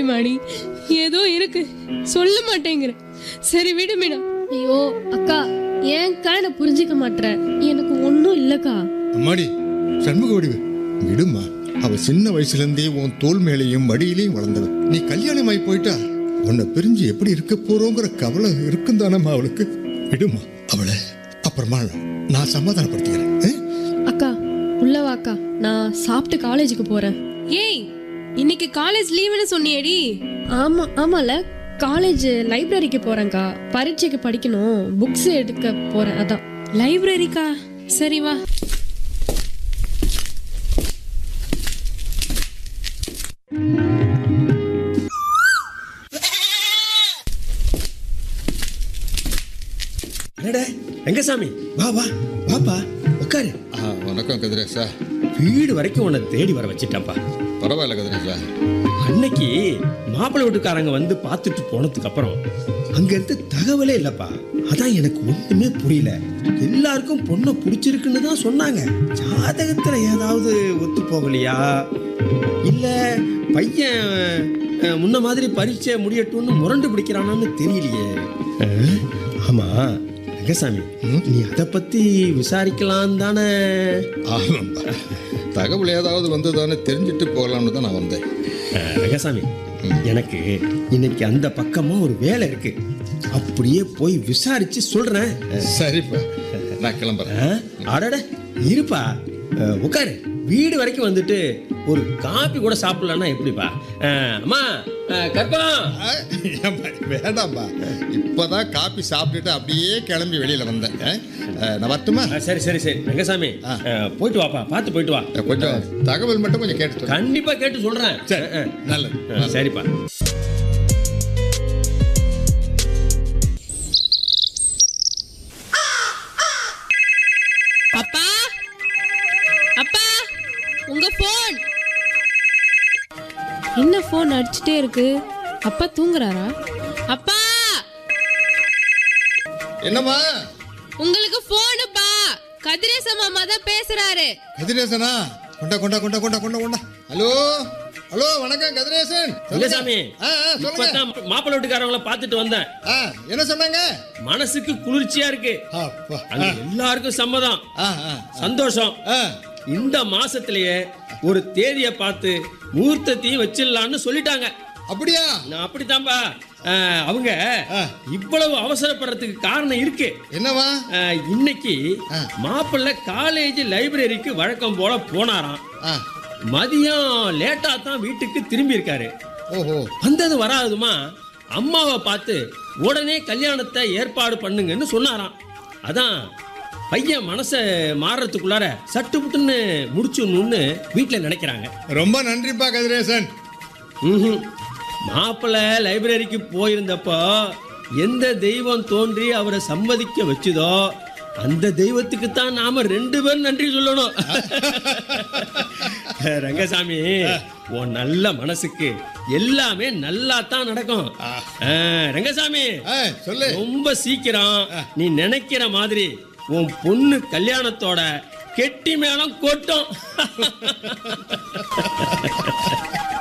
தெரியுமாடி ஏதோ இருக்கு சொல்ல மாட்டேங்கிற சரி விடு மீனா ஐயோ அக்கா ஏன்க்கா என்ன புரிஞ்சுக்க மாட்ற எனக்கு ஒன்றும் இல்லக்கா அம்மாடி சண்முக வடிவு விடுமா அவ சின்ன வயசுல இருந்தே உன் தோல் மேலையும் மடியிலையும் வளர்ந்தவ நீ கல்யாணம் ஆகி போயிட்டா உன்னை பிரிஞ்சு எப்படி இருக்க போறோங்கிற கவலை இருக்கும் தானம்மா அவளுக்கு விடுமா அவளை அப்புறமா நான் சமாதானப்படுத்திக்கிறேன் ஆ? அக்கா உள்ள வாக்கா நான் சாப்பிட்டு காலேஜுக்கு போறேன் ஏய் இன்னைக்கு காலேஜ் லீவுன்னு சொன்னியேடி ஆமா ஆமால காலேஜ் லைப்ரரிக்கு போறேன்க்கா பரீட்சைக்கு படிக்கணும் புக்ஸ் எடுக்க போறேன் அதான் லைப்ரரிக்கா சரி வா அடடே ரங்கசாமி வா வா வாப்பா உட்காரு ஆ, வணக்கம் கதிரேசா வீடு வரைக்கும் உன்னை தேடி வர வச்சிட்டேன்ப்பா பரவாயில்ல கதிரேசா அன்னைக்கு மாப்பிள்ளை வீட்டுக்காரங்க வந்து பார்த்துட்டு போனதுக்கு அப்புறம் அங்க இருந்து தகவலே இல்லப்பா அதான் எனக்கு ஒண்ணுமே புரியல எல்லாருக்கும் பொண்ணை பிடிச்சிருக்குன்னு தான் சொன்னாங்க ஜாதகத்துல ஏதாவது ஒத்து போகலையா இல்ல பையன் அஹ், முன்ன மாதிரி பரீட்சை முடியட்டும்னு முரண்டு பிடிக்கிறானான்னு தெரியலையே அஹ், ஆமா ரங்கசாமி நீ அதை பத்தி விசாரிக்கலாம் தானே ஆமாம்பா தகவல் ஏதாவது வந்ததானே தெரிஞ்சுட்டு போகலாம்னு தான் நான் வந்தேன் அஹ், ரங்கசாமி எனக்கு இன்னைக்கு அந்த பக்கமா ஒரு வேலை இருக்கு அப்படியே போய் விசாரிச்சு சொல்றேன் சரிப்பா நான் கிளம்புறேன் அஹ், அடட இருப்பா அஹ், உட்காரு வீடு வரைக்கும் வந்துட்டு ஒரு காபி கூட சாப்பிடலன்னா எப்படிப்பா அஹ், அம்மா அஹ், கற்பகம் ஆ, ஏம்பா, வேண்டாம்பா இப்பதான் காப்பி சாப்பிட்டுட்டு அப்படியே கிளம்பி வெளியில வந்தேன் ஆ, ஆ, நான் வரட்டுமா அஹ், சரி சரி சரி ரங்கசாமி ஆ. அஹ், போயிட்டு வாப்பா பார்த்து போயிட்டு வா கொஞ்சம் தகவல் மட்டும் கொஞ்சம் கேட்டு சொல்லு. கண்டிப்பா கேட்டு சொல்றேன் சரி அஹ், நல்லது அஹ், நல்லது. சரிப்பா அப்பா அப்பா உங்க போன் என்ன போன் அடிச்சுட்டே இருக்கு அப்பா தூங்குறாரா அப்பா என்னம்மா உங்களுக்கு போனுப்பா கதிரேச மாமா தான் பேசுறாரு கதிரேசனா கொண்டா கொண்டா கொண்டா கொண்டா கொண்டா கொண்டா ஹலோ ஹலோ வணக்கம் கதிரேசன் ரங்கசாமி ஆ, ஆ, சொல்லுங்க இப்பதான் மாப்பிள்ளை வீட்டுக்காரங்கள பார்த்துட்டு வந்தேன் ஆ, என்ன சொன்னாங்க மனசுக்கு குளிர்ச்சியா இருக்கு அப்பா. அங்க எல்லாருக்கும் சம்மதம் ஆ, ஆ, சந்தோஷம் ஆ. இந்த மாசத்திலேயே ஒரு தேதியை பார்த்து முகூர்த்தத்தையும் வச்சிடலாம்னு சொல்லிட்டாங்க அப்படியா நான் அப்படித்தான்பா அஹ், அவங்க இவ்வளவு அவசரப்படுறதுக்கு காரணம் இருக்கு என்னவா அஹ், இன்னைக்கு ஆ. மாப்பிள்ளை காலேஜ் லைப்ரரிக்கு வழக்கம் போல போனாராம் ஆ, மதியம் லேட்டா தான் வீட்டுக்கு திரும்பி இருக்காரு ஓஹோ வந்தது வராதுமா அம்மாவை பார்த்து உடனே கல்யாணத்தை ஏற்பாடு பண்ணுங்கன்னு சொன்னாராம் அதான் பையன் மனசை மாறுறதுக்குள்ளார சட்டு புட்டுன்னு முடிச்சுடணும்னு வீட்டில் நினைக்கிறாங்க ரொம்ப நன்றிப்பா கதிரேசன் ம்ஹும். மாப்பிள்ளை லைப்ரரிக்கு போயிருந்தப்போ எந்த தெய்வம் தோன்றி அவரை சம்மதிக்க வச்சுதோ அந்த தெய்வத்துக்கு தான் நாம ரெண்டு பேரும் நன்றி சொல்லணும் ரங்கசாமி உன் நல்ல மனசுக்கு எல்லாமே நல்லா தான் நடக்கும் ஆ, ரங்கசாமி ஆ, சொல்லு ரொம்ப சீக்கிரம் நீ நினைக்கிற மாதிரி உன் பொண்ணு கல்யாணத்தோட கெட்டி மேளம் கொட்டும்